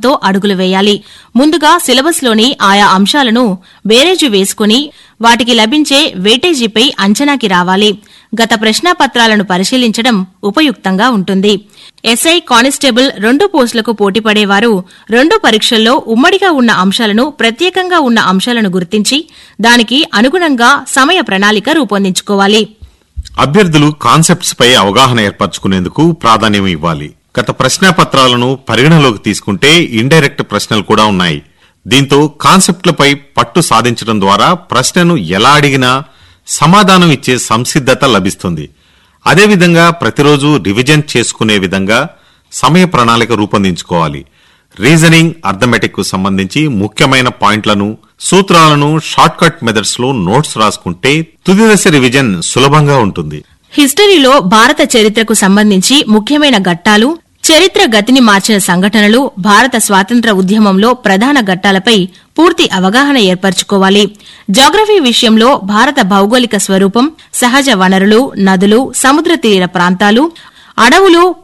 తో అడుగులు వేయాలి ముందుగా సిలబస్లోని ఆయా అంశాలను బేరేజు వేసుకుని వాటికి లభించే వెయిటేజీపై అంచనాకి రావాలి గత ప్రశ్నాపత్రాలను పరిశీలించడం ఉపయుక్తంగా ఉంటుంది ఎస్ఐ కానిస్టేబుల్ రెండు పోస్టులకు పోటీపడేవారు రెండు పరీక్షల్లో ఉమ్మడిగా ఉన్న అంశాలను ప్రత్యేకంగా ఉన్న అంశాలను గుర్తించి దానికి అనుగుణంగా సమయ ప్రణాళిక రూపొందించుకోవాలి అభ్యర్థులు కాన్సెప్ట్స్ పై అవగాహన ఏర్పరచుకునేందుకు ప్రాధాన్యం ఇవ్వాలి గత ప్రశ్నాపత్రాలను పరిగణలోకి తీసుకుంటే ఇండైరెక్ట్ ప్రశ్నలు కూడా ఉన్నాయి దీంతో కాన్సెప్ట్లపై పట్టు సాధించడం ద్వారా ప్రశ్నను ఎలా అడిగినా సమాధానం ఇచ్చే సంసిద్ధత లభిస్తుంది అదేవిధంగా ప్రతిరోజు రివిజన్ చేసుకునే విధంగా సమయ ప్రణాళిక రూపొందించుకోవాలి రీజనింగ్ అర్థమెటిక్ కు సంబంధించి ముఖ్యమైన పాయింట్లను సూత్రాలను షార్ట్ కట్ మెథడ్స్ లో నోట్స్ రాసుకుంటే తుది దశ రివిజన్ సులభంగా ఉంటుంది హిస్టరీలో భారత చరిత్రకు సంబంధించి ముఖ్యమైన ఘట్టాలు చరిత్ర గతిని మార్చిన సంఘటనలు భారత స్వాతంత్ర ఉద్యమంలో ప్రధాన ఘట్టాలపై పూర్తి అవగాహన ఏర్పరచుకోవాలి జాగ్రఫీ విషయంలో భారత భౌగోళిక స్వరూపం సహజ వనరులు నదులు సముద్ర తీర ప్రాంతాలు అడవులు